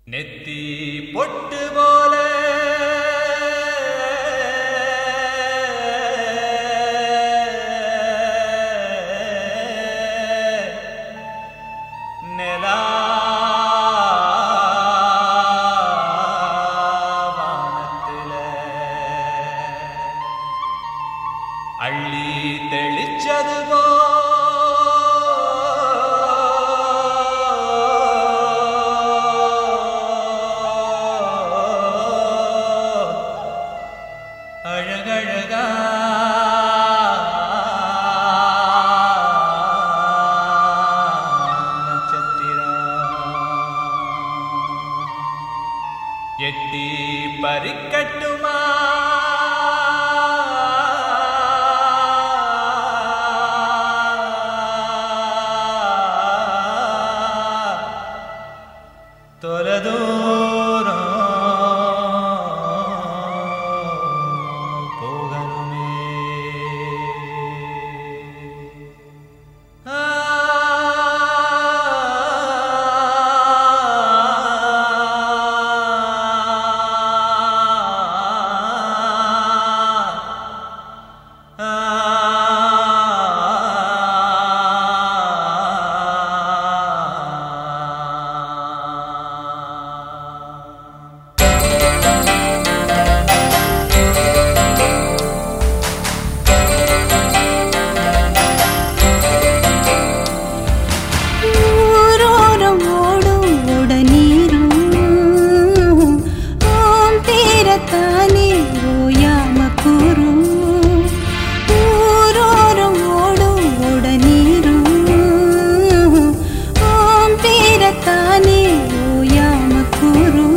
நெத்தி பொட்டு போல நிலா வானத்தில அள்ளி தெளிச்சது அழகழகா நட்சத்திரம் எட்டி பறிக்கட்டுமா தொலைதூரம் போகணுமே ஊரோரம் ஓடும் உடனீரும் ஓம் தீரத்தானே ஓயாம கூறும் ஊரோரம் ஓடும் உடனீரும் ஓம் தீரத்தானே ஓயாம கூறும்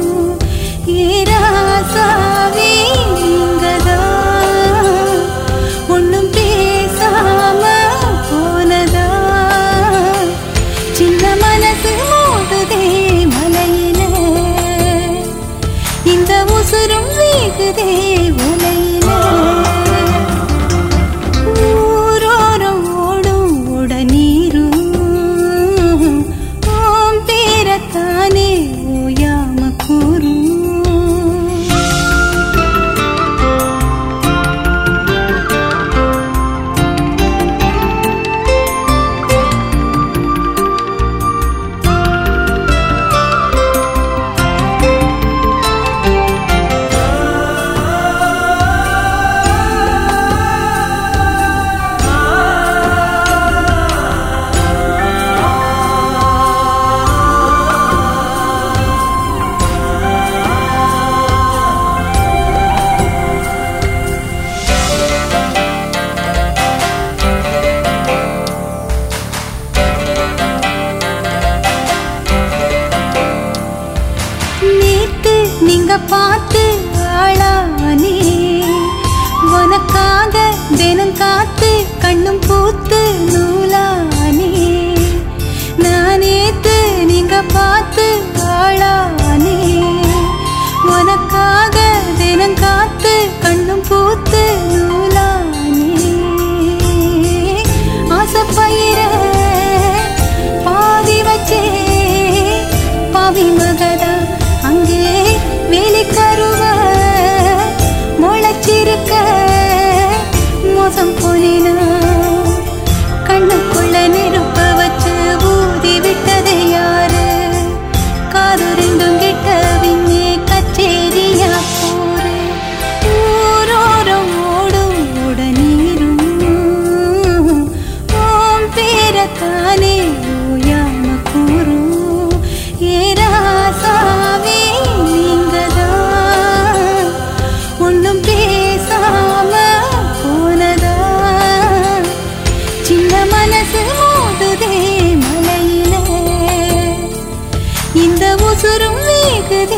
ஏராசாவே இங்கதான் ஒண்ணும் பேசாம போனதா சின்ன மனசு மோதுதே மலையில இந்த உசுரும் வீகுதே உலையில ஊரோரம் ஓடும் உடனீரும் ஓம் பேரத்தானே ஓயாம கூறும் நேத்து நீங்க பார்த்து ஆளானே உனக்காக தினம் காத்து கண்ணும் பூத்து நூலானே நான் நேத்து நீங்க பார்த்து ஆளானே உனக்காக தினம் காத்து கண்ணும் பூத்து நூலானே ஆசப்பயிர பாதி வச்சே பாவி மகதா அங்கே வேலைக்கருவ முளைச்சிருக்க மோசம் போனேனா கண்ணுக்குள்ள நெருப்ப வச்சு ஊதி விட்டது யாரு காது ரெண்டும் கிட்ட விண்ணே கச்சேரியா போரு ஊரோரம் ஓடும் உடனீரும் ஓம் பேரத்தானே ஓயாம கூறும் ஏராசாவே நீங்கதான் ஒண்ணும் பேசாம போனதா சின்ன மனசு மோதுதே மலையில இந்த உசுரும் வேகுதே